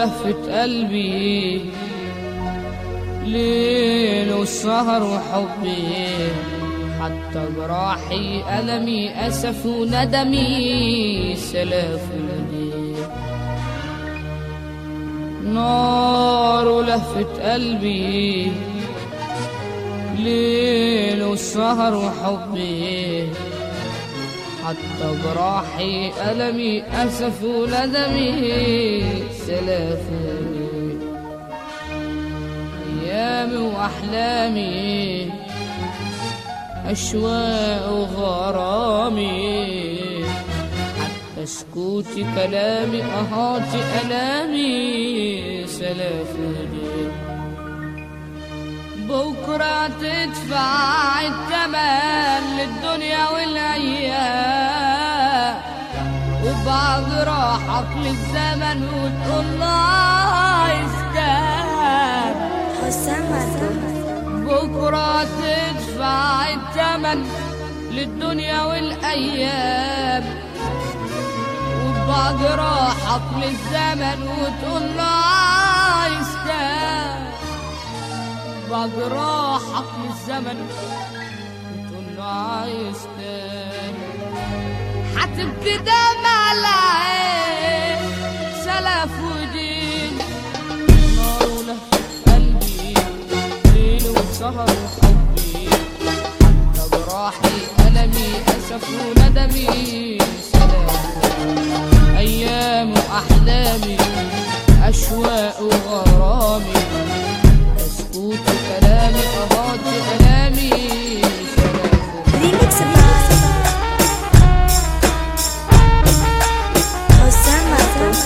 ولهفة قلبي ليل والسهر وحبي حتى جراحي ألمي أسف وندمي سلاف ولدي نار ولهفة قلبي ليل والسهر وحبي حتى جراحي ألمي أسف وندمي سلاف ولدي أيامي وأحلامي أشواق وغرامي حتى سكوتي كلامي أهاتي ألامي سلاف ولدي بكرة تدفع الثمن للدنيا والأيام وبعد راحك للزمن وتقول له عايز كام حسام مرتضى بكرة تدفع الثمن للدنيا والأيام وبعد راحك للزمن وتقول له عايز كام بعد راحك للزمن وتقول له عايز كام هتبكي دمع العين سلف ودين نار ولهفة قلبي ليل وسهر وحبي حتى جراحي ألمي أسف وندمي سلام أيام وأحلامي أشواق وغرامي أسكوت كلامي أغاضي ألامي سلام ريميكس باي حسام مرتضى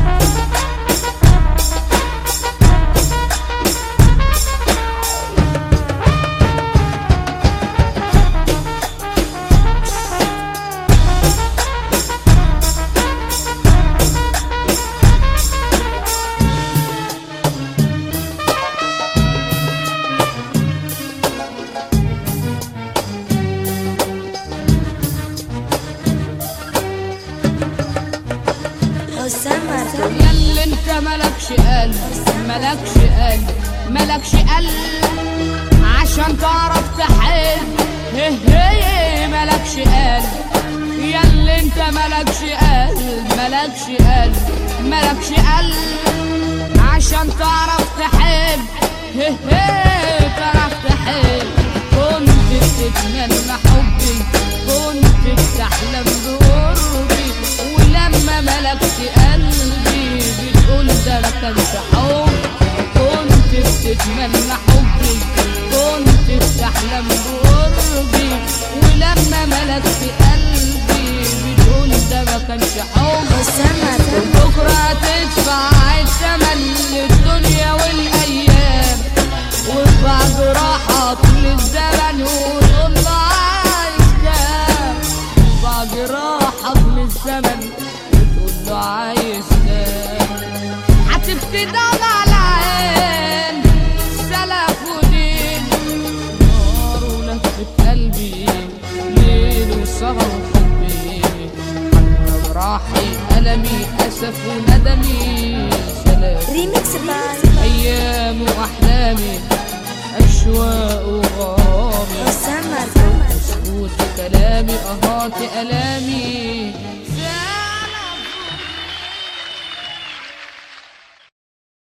حسام مرتضى ياللي انت ملكش قلب ملكش قلب ملكش قلب عشان تعرف تحب هي هي ملكش قلب ياللي انت ملكش قلب ملكش قلب ملكش قلب عشان تعرف تحب هي هي تعرف تحب كنت بتتمنى حبي كنت بتحلم بقربي ولما ملكت قلبي بتقول ده ما كانش حب كنت بتتمنى حبي كنت بتحلم بقربي ولما ملكت قلبي بتقول ده ما كانش حب حسام مرتضى بكرة تدفع الثمن للدنيا والأيام وبعد راحك للزمن وتقول له عايز كام بعد راحك للزمن وتقول له عايز كام هتبكي دمع العين سلف ودين نار ولهفة قلبي ليل وسهر وحبي حتى جراحي ألمي أسف وندمي سلام ريميكس باي أيام وأحلامي أشواق وغرامي حسام مرتضى سكوت كلامي أهاتي ألامي